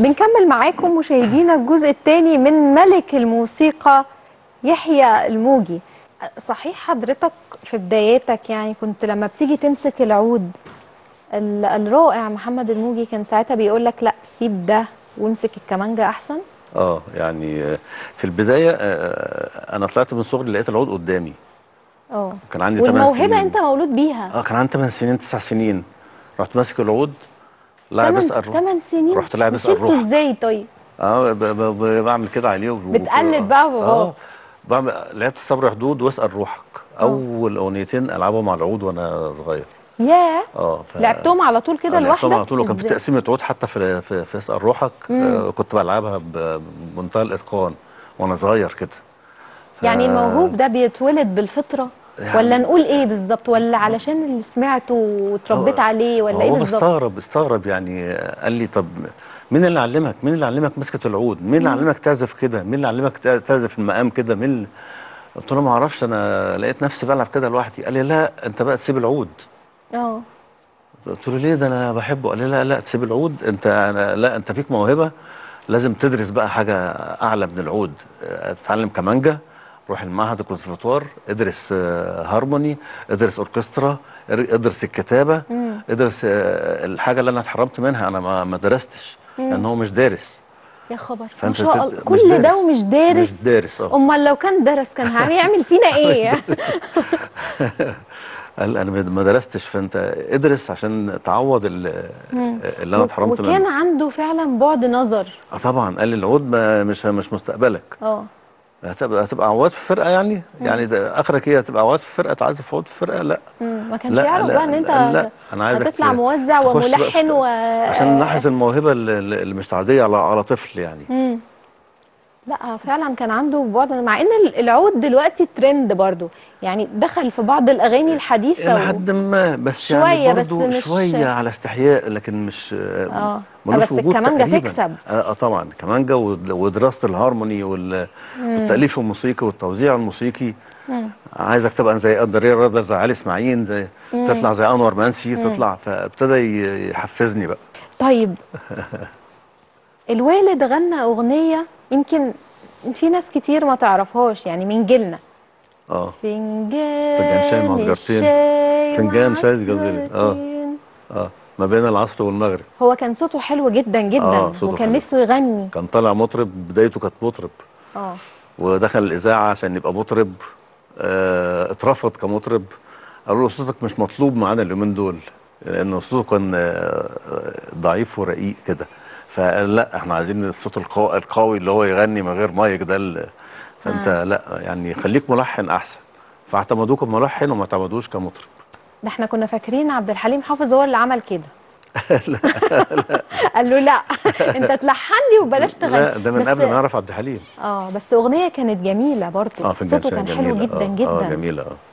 بنكمل معاكم مشاهدينا الجزء الثاني من ملك الموسيقى يحيى الموجي صحيح حضرتك في بداياتك يعني كنت لما بتيجي تمسك العود ال- الرائع محمد الموجي كان ساعتها بيقول لك لا سيب ده وامسك الكمانجا احسن اه يعني آه، في البدايه آه، انا طلعت من صغري لقيت العود قدامي اه كان عندي 8 سنين والموهبه انت مولود بيها اه كان عندي 8 سنين 9 سنين رحت ماسك العود لاعب اسال 8 سنين رحت لاعب اسال شلته روح ازاي طيب اه ب- ب- ب- بعمل كده عليه و- بتقلد بقى باباك. اه بعمل لعبت الصبر حدود واسال روحك اول اغنيتين العبهم على العود وانا صغير ياه اه ف... لعبتهم على طول كده آه، لوحدك لعبتهم على طول وكان في إزاي؟ تقسيمه عود حتى في في, في اسال روحك آه كنت بلعبها ب- بمنتهى الاتقان وانا صغير كده ف- يعني الموهوب ده بيتولد بالفطره يعني- ولا نقول ايه بالظبط ولا علشان اللي سمعته واتربيت هو- عليه ولا ايه هو بالظبط بستغرب استغرب يعني قال لي طب مين اللي علمك مين اللي علمك مسكه العود مين اللي علمك تعزف كده مين اللي علمك تع- تعزف المقام كده مين اللي... قلت له ما اعرفش انا لقيت نفسي بلعب كده لوحدي قال لي لا انت بقى تسيب العود اه قلت له ليه ده انا بحبه قال لي لا لا تسيب العود انت أنا لا انت فيك موهبه لازم تدرس بقى حاجه اعلى من العود اه، تتعلم كمانجا روح المعهد الكونسرفتوار ادرس اه، هارموني ادرس اوركسترا ار- ادرس الكتابه ادرس اه، الحاجه اللي انا اتحرمت منها انا ما ما درستش لان هو مش دارس يا خبر ما فأنت شاء تت- الله مش كل ده دارس. ومش دارس مش دارس اه امال لو كان درس كان هيعمل فينا ايه قال انا ما درستش فانت ادرس عشان تعوض ال- اللي انا اتحرمت منه وكان عنده فعلا بعد نظر اه طبعا قال لي العود ما مش مش مستقبلك اه هتبقى هتبقى عواد في فرقه يعني يعني ده اخرك ايه هتبقى عواد في فرقه تعزف عود في فرقه لا مم. ما كانش لا يعرف لا بقى ان انت لا, لا. انا عايزك هتطلع ت- موزع تخش بقى وملحن في- و عشان نلاحظ الموهبه اللي, اللي مش تعديه على على طفل يعني مم. لا فعلا كان عنده بعد مع ان العود دلوقتي ترند برضو يعني دخل في بعض الاغاني الحديثه الى حد ما بس شوية يعني بس برضو مش- شويه على استحياء لكن مش اه ملوش بس وجود الكمانجا تقريباً. تكسب اه آه طبعا كمانجا ود- ودراسه الهارموني وال- والتاليف الموسيقي والتوزيع الموسيقي عايزك تبقى زي قدريه رضا زي علي اسماعيل زي تطلع زي انور منسي تطلع فابتدى ي- يحفزني بقى طيب الوالد غنى اغنيه يمكن في ناس كتير ما تعرفهاش يعني من جيلنا اه فنجان فنجان شاي مع سجارتين. الشاي فنجان مع شاي سجارتين. آه. السجارتين. اه ما بين العصر والمغرب هو كان صوته حلو جدا جدا آه، صوته وكان حلو. نفسه يغني كان طالع مطرب بدايته كانت مطرب اه ودخل الاذاعه عشان يبقى مطرب آه اترفض كمطرب قالوا له صوتك مش مطلوب معانا اليومين دول لان صوته كان آه ضعيف ورقيق كده فقال لا احنا عايزين الصوت القوي, القوي اللي هو يغني من غير مايك ده ال- فانت آه. لا يعني خليك ملحن احسن فاعتمدوه كملحن وما اعتمدوش كمطرب ده احنا كنا فاكرين عبد الحليم حافظ هو اللي عمل كده قال له لا انت تلحن لي وبلاش تغني لا ده من بس- قبل ما يعرف عبد الحليم اه بس اغنيه كانت جميله برضه اه فنجان صوته شاي كان حلو جميلة. جدا آه، جدا اه جميله اه